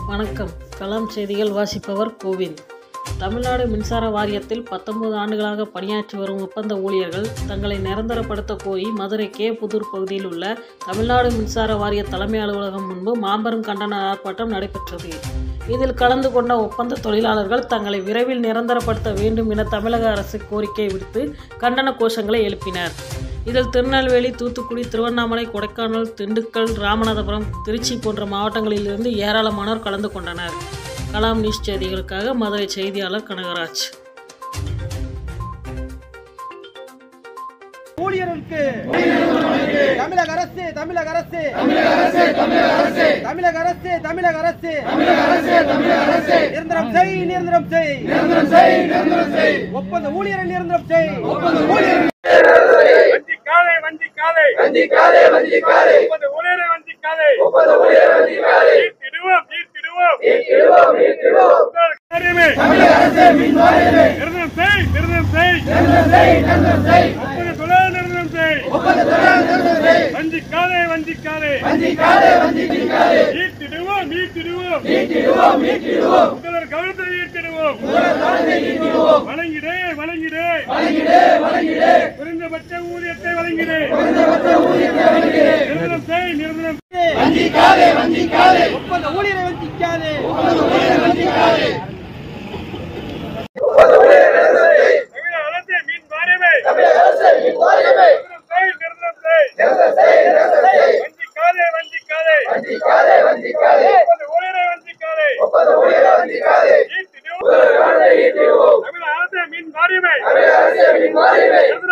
வணக்கம் கலாம் செய்திகள் வாசிப்பவர் கோவிந்த் தமிழ்நாடு மின்சார வாரியத்தில் பத்தொன்பது ஆண்டுகளாக பணியாற்றி வரும் ஒப்பந்த ஊழியர்கள் தங்களை நிரந்தரப்படுத்த கோரி மதுரை கே புதூர் பகுதியில் உள்ள தமிழ்நாடு மின்சார வாரிய தலைமை அலுவலகம் முன்பு மாபெரும் கண்டன ஆர்ப்பாட்டம் நடைபெற்றது இதில் கலந்து கொண்ட ஒப்பந்த தொழிலாளர்கள் தங்களை விரைவில் நிரந்தரப்படுத்த வேண்டும் என தமிழக அரசு கோரிக்கை விடுத்து கண்டன கோஷங்களை எழுப்பினர் இதில் திருநெல்வேலி தூத்துக்குடி திருவண்ணாமலை கொடைக்கானல் திண்டுக்கல் ராமநாதபுரம் திருச்சி போன்ற மாவட்டங்களிலிருந்து ஏராளமானோர் கலந்து கொண்டனர் கலாம் நியூஸ் செய்திகளுக்காக மதுரை செய்தியாளர் கனகராஜ் ஊழியர்களுக்கு தமிழக அரசு தமிழக அரசு தமிழக அரசு தமிழக அரசு நிரந்தரம் செய் நிரந்தரம் செய் ஒப்பந்த ஊழியரை நிரந்தரம் செய் வஞ்சிக்காதே வஞ்சிக்காதே வஞ்சிக்காதே வஞ்சிக்காதே ஒப்பந்த ஊழியரை வஞ்சிக்காதே ஒப்பந்த ஊழியரை வஞ்சிக்காதே ஈர்த்திடுவோம் ஈர்த்திடுவோம் ஈர்த்திடுவோம் ஈர்த்திடுவோம் காரியமே தமிழக அரசே மின் வாரியமே நிர்ணயம் செய் நிர்ணயம் செய் நிர்ணயம் செய் நிர்ணயம் செய் ஒப்பந்த தொழிலாளர் நிர்ணயம் செய் ஒப்பந்த தொழிலாளர் நிர்ணயம் செய் வஞ்சிக்காதே வஞ்சிக்காதே வஞ்சிக்காதே வஞ்சிக்காதே ஈர்த்திடுவோம் ஈர்த்திடுவோம் ஈர்த்திடுவோம் ஈர்த்திடுவோம் உங்களது கவனத்தை ஈர்த்திடுவோம் உங்களது கவனத்தை ஈர்த்திடுவோம் வழங்கிடே வழங்கிடே வழங்கிடே வழங்கிடே குறைந்தபட்ச ஊதியத்தை வழங்கிடே குறைந்தபட்ச ஊதியத்தை வழங்கிடே நிரந்தரம் செய் நிரந்தரம் ஒப்பந்த ஊழியரை வஞ்சிக்காதே தமிழக அரசே மீன் வாரியமே நிரந்தரம் செய் நிரந்தரம் செய் வஞ்சிக்காதே வஞ்சிக்காதே ஒப்பந்த ஊழியரை வஞ்சிக்காதே ஈர்த்திடுவோம் தமிழக அரசே மீன் வாரியமே